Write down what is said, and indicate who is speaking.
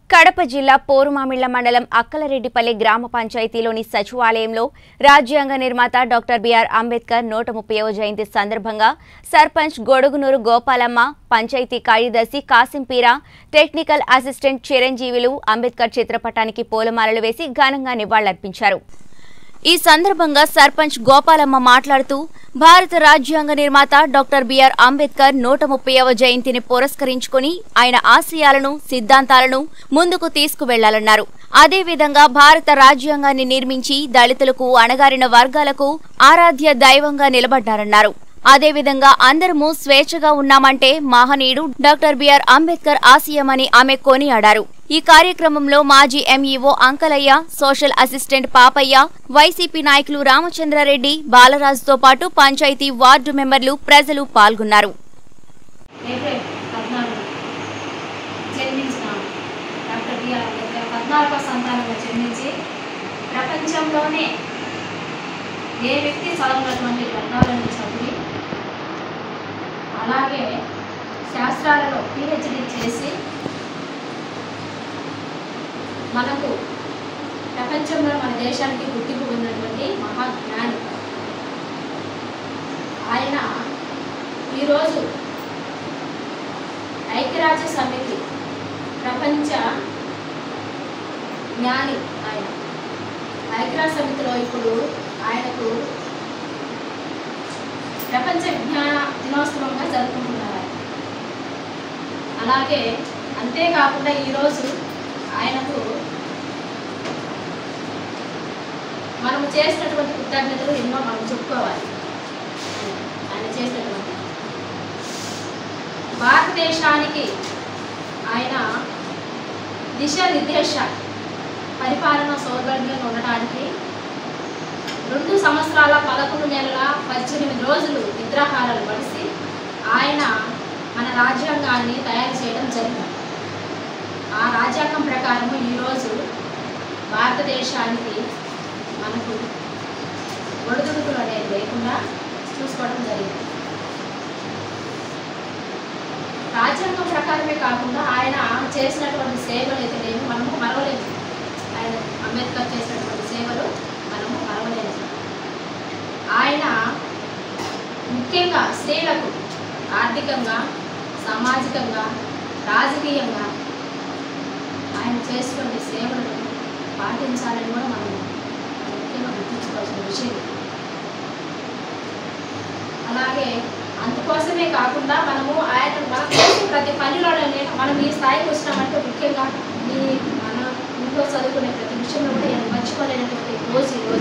Speaker 1: కడప జిల్లా పోరుమామిళ్ల మండలం అక్కలరెడ్డిపల్లి గ్రామ పంచాయతీలోని సచివాలయంలో రాజ్యాంగ నిర్మాత డాక్టర్ బిఆర్ అంబేద్కర్ నూట ముప్పైవ జయంతి సందర్భంగా సర్పంచ్ గొడుగునూరు గోపాలమ్మ పంచాయతీ కార్యదర్శి కాసింపీరా టెక్నికల్ అసిస్టెంట్ చిరంజీవులు అంబేద్కర్ చిత్రపటానికి పూలమాలలు వేసి ఘనంగా నివాళులర్పించారు ఈ సందర్భంగా సర్పంచ్ గోపాలమ్మ మాట్లాడుతూ భారత రాజ్యాంగ నిర్మాత డాక్టర్ బిఆర్ అంబేద్కర్ నూట ముప్పైవ జయంతిని పురస్కరించుకుని ఆయన ఆశయాలను సిద్ధాంతాలను ముందుకు తీసుకువెళ్లాలన్నారు అదేవిధంగా భారత రాజ్యాంగాన్ని నిర్మించి దళితులకు అణగారిన వర్గాలకు ఆరాధ్య దైవంగా నిలబడ్డారన్నారు అదేవిధంగా అందరము స్వేచ్ఛగా ఉన్నామంటే మహనీయుడు డాక్టర్ బిఆర్ అంబేద్కర్ ఆశయమని ఆమె కొనియాడారు ఈ కార్యక్రమంలో మాజీ MEO Ankalaiah social assistant Papaiah YCP నాయకులు రామచంద్రారెడ్డి బాలరాజుతో పాటు పంచాయతీ వార్డు మెంబర్లు ప్రజలు పాల్గొన్నారు
Speaker 2: ఏప్రిల్ పద్నాలుగు జన్మించిన డాక్టర్ బిఆర్ అంబేద్కర్ పద్నాలుగో సంతానంగా జన్మించి ప్రపంచంలోనే ఏ వ్యక్తి చదవనటువంటి గ్రంథాలను చదివి అలాగే శాస్త్రాలలో పిహెచ్డి చేసి మనకు ప్రపంచంలో మన దేశానికి గుర్తింపు పొందినటువంటి మహాజ్ఞాని ఆయన ఈరోజు ఐక్యరాజ్య సమితి ప్రపంచ జ్ఞాని ఆయన ఐక్యరాజ్య సమితిలో ఇప్పుడు ఆయనకు ప్రపంచ విజ్ఞాన దినోత్సవంగా జరుపుకుంటున్నారు ఆయన. అలాగే అంతేకాకుండా ఈరోజు ఆయనకు మనము చేసినటువంటి కృతజ్ఞతలు ఎన్నో మనం చెప్పుకోవాలి ఆయన చేసినటువంటి భారతదేశానికి ఆయన దిశానిర్దేశ పరిపాలన సౌకర్యంగా ఉండడానికి రెండు సంవత్సరాల పదకొండు నెలల పద్దెనిమిది రోజులు నిద్రాహారాలు పడిసి ఆయన మన రాజ్యాంగాన్ని తయారు చేయడం జరిగింది ఆ రాజ్యాంగం ప్రకారము ఈరోజు భారతదేశానికి మనకు ఒడిదుడుకులు అనేది లేకుండా చూసుకోవడం జరిగింది రాజ్యాంగం ప్రకారమే కాకుండా ఆయన చేసినటువంటి సేవలు అయితే లేవు మనము మరవలేము ఆయన అంబేద్కర్ చేసినటువంటి సేవలు మనము మరవలేము ఆయన ముఖ్యంగా స్త్రీలకు ఆర్థికంగా సామాజికంగా రాజకీయంగా ఆయన చేసినటువంటి సేవలను పాటించాలని కూడా మనం ముఖ్యంగా గుర్తించుకోవాల్సిన విషయం అలాగే అందుకోసమే కాకుండా మనము ఆయన మనం చేసే ప్రతి పనిలోనే మనం ఈ స్థాయికి వచ్చినామంటే ముఖ్యంగా ఈ మన ఇంట్లో చదువుకునే ప్రతి విషయంలో కూడా నేను మర్చిపోలేనటువంటి రోజు ఈ రోజు